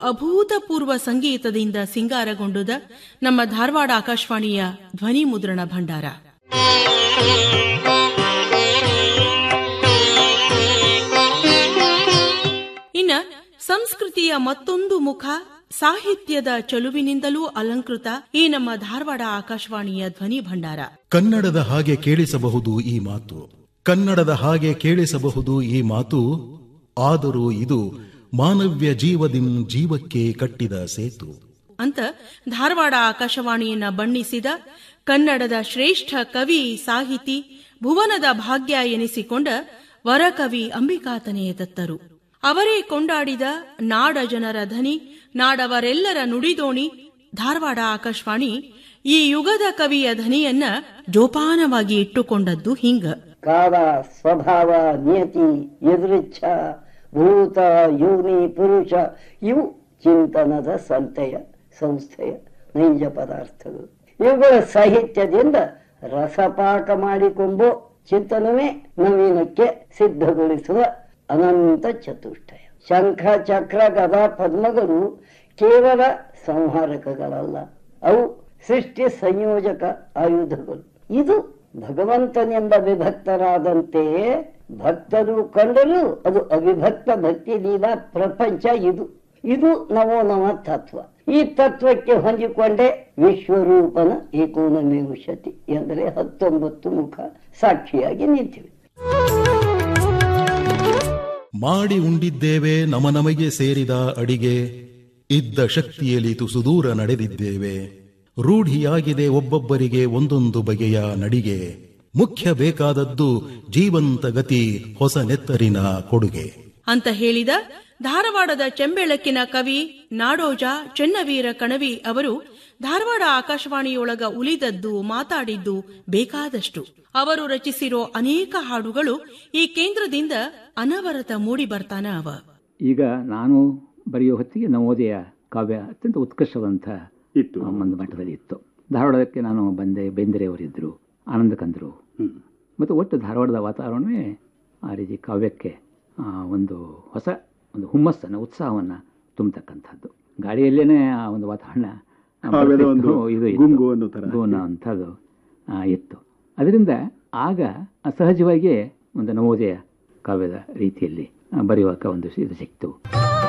ಅಭೂತಪೂರ್ವ ಸಂಗೀತದಿಂದ ಸಿಂಗಾರಗೊಂಡುದ ನಮ್ಮ ಧಾರವಾಡ ಆಕಾಶವಾಣಿಯ ಧ್ವನಿ ಮುದ್ರಣ ಭಂಡಾರ ಇನ್ನ ಸಂಸ್ಕೃತಿಯ ಮತ್ತೊಂದು ಮುಖ ಸಾಹಿತ್ಯದ ಚಲುವಿನಿಂದಲೂ ಅಲಂಕೃತ ಈ ನಮ್ಮ ಧಾರವಾಡ ಆಕಾಶವಾಣಿಯ ಧ್ವನಿ ಭಂಡಾರ ಕನ್ನಡದ ಹಾಗೆ ಕೇಳಿಸಬಹುದು ಈ ಮಾತು ಕನ್ನಡದ ಹಾಗೆ ಕೇಳಿಸಬಹುದು ಈ ಮಾತು ಆದರೂ ಇದು ಮಾನವ್ಯ ಜೀವದಿಂ ಜೀವಕ್ಕೆ ಕಟ್ಟಿದ ಸೇತು ಅಂತ ಧಾರವಾಡ ಆಕಾಶವಾಣಿಯನ್ನ ಬಣ್ಣಿಸಿದ ಕನ್ನಡದ ಶ್ರೇಷ್ಠ ಕವಿ ಸಾಹಿತಿ ಭುವನದ ಭಾಗ್ಯ ಎನಿಸಿಕೊಂಡ ವರಕವಿ ಅಂಬಿಕಾತನೆಯ ದತ್ತರು ಅವರೇ ಕೊಂಡಾಡಿದ ನಾಡ ಜನರ ಧನಿ ನಾಡವರೆಲ್ಲರ ನುಡಿದೋಣಿ ಧಾರವಾಡ ಆಕಾಶವಾಣಿ ಈ ಯುಗದ ಕವಿಯ ಧನಿಯನ್ನ ಜೋಪಾನವಾಗಿ ಇಟ್ಟುಕೊಂಡದ್ದು ಹಿಂಗ ಕಾಲ ಸ್ವಭಾವ ನಿಯತಿ ಎದುರಿಚ್ಛ ಭೂತ ಯೋನಿ ಪುರುಷ ಇವು ಚಿಂತನದ ಸಂತೆಯ ಸಂಸ್ಥೆಯ ನೈಜ ಪದಾರ್ಥಗಳು ಇವುಗಳ ಸಾಹಿತ್ಯದಿಂದ ರಸಪಾಕ ಮಾಡಿಕೊಂಬೋ ಚಿಂತನವೇ ನವೀನಕ್ಕೆ ಸಿದ್ಧಗೊಳಿಸುವ ಅನಂತ ಚತುಷ್ಟಯ ಶಂಖ ಚಕ್ರ ಗದ ಪದ್ಮಗಳು ಕೇವಲ ಸಂಹಾರಕಗಳಲ್ಲ ಅವು ಸೃಷ್ಟಿ ಸಂಯೋಜಕ ಆಯುಧಗಳು ಇದು ಭಗವಂತನೆಂಬ ವಿಭಕ್ತರಾದಂತೆಯೇ ಭಕ್ತರು ಕಂಡರೂ ಅದು ಅವಿಭಕ್ತ ಭಕ್ತಿ ಲೀಲಾ ಪ್ರಪಂಚ ಇದು ಇದು ನವೋ ನವ ತತ್ವ ಈ ತತ್ವಕ್ಕೆ ಹೊಂದಿಕೊಂಡೇ ವಿಶ್ವರೂಪನ ಏಕೋನಮೇವುಷತಿ ಎಂದರೆ ಹತ್ತೊಂಬತ್ತು ಮುಖ ಸಾಕ್ಷಿಯಾಗಿ ನಿಂತಿವೆ ಮಾಡಿ ಉಂಡಿದ್ದೇವೆ ನಮ ನಮಗೆ ಸೇರಿದ ಅಡಿಗೆ ಇದ್ದ ಶಕ್ತಿಯಲ್ಲಿ ತುಸುದೂರ ನಡೆದಿದ್ದೇವೆ ರೂಢಿಯಾಗಿದೆ ಒಬ್ಬೊಬ್ಬರಿಗೆ ಒಂದೊಂದು ಬಗೆಯ ನಡಿಗೆ ಮುಖ್ಯ ಬೇಕಾದದ್ದು ಜೀವಂತ ಗತಿ ಹೊಸ ನೆತ್ತರಿನ ಕೊಡುಗೆ ಅಂತ ಹೇಳಿದ ಧಾರವಾಡದ ಚೆಂಬೆಳಕಿನ ಕವಿ ನಾಡೋಜ ಚೆನ್ನವೀರ ಕಣವಿ ಅವರು ಧಾರವಾಡ ಆಕಾಶವಾಣಿಯೊಳಗ ಉಳಿದದ್ದು ಮಾತಾಡಿದ್ದು ಬೇಕಾದಷ್ಟು ಅವರು ರಚಿಸಿರೋ ಅನೇಕ ಹಾಡುಗಳು ಈ ಕೇಂದ್ರದಿಂದ ಅನವರತ ಮೂಡಿ ಬರ್ತಾನ ಅವ ಈಗ ನಾನು ಬರೆಯೋ ಹೊತ್ತಿಗೆ ನವೋದಯ ಕಾವ್ಯ ಅತ್ಯಂತ ಉತ್ಕರ್ಷವಂತ ಇತ್ತು ಆ, ಒಂದು ಮಟ್ಟದಲ್ಲಿ ಇತ್ತು ಧಾರವಾಡಕ್ಕೆ ನಾನು ಬಂದೆ ಬೇಂದ್ರೆಯವರಿದ್ದರು ಆನಂದ ಕಂದರು ಮತ್ತು ಒಟ್ಟು ಧಾರವಾಡದ ವಾತಾವರಣವೇ ಆ ರೀತಿ ಕಾವ್ಯಕ್ಕೆ ಆ, ಒಂದು ಹೊಸ ಒಂದು ಹುಮ್ಮಸ್ಸನ್ನು ಉತ್ಸಾಹವನ್ನು ತುಂಬತಕ್ಕಂಥದ್ದು ಗಾಡಿಯಲ್ಲೇನೆ ಆ ಒಂದು ವಾತಾವರಣ ಆ, ಕಾವ್ಯದ ಒಂದು ಬರ್ತಿತ್ತು. ಇದು ಇತ್ತು. ಗುಂಗು ಅನ್ನೋ ಥರ. ಗುಂಗು ಅಂಥದ್ದು ಆ, ಇತ್ತು ಅದರಿಂದ ಆಗ ಸಹಜವಾಗಿಯೇ ಒಂದು ನವೋದಯ ಕಾವ್ಯದ ರೀತಿಯಲ್ಲಿ ಆ, ಬರೆಯುವಾಗ ಒಂದು ಇದು ಸಿಕ್ತು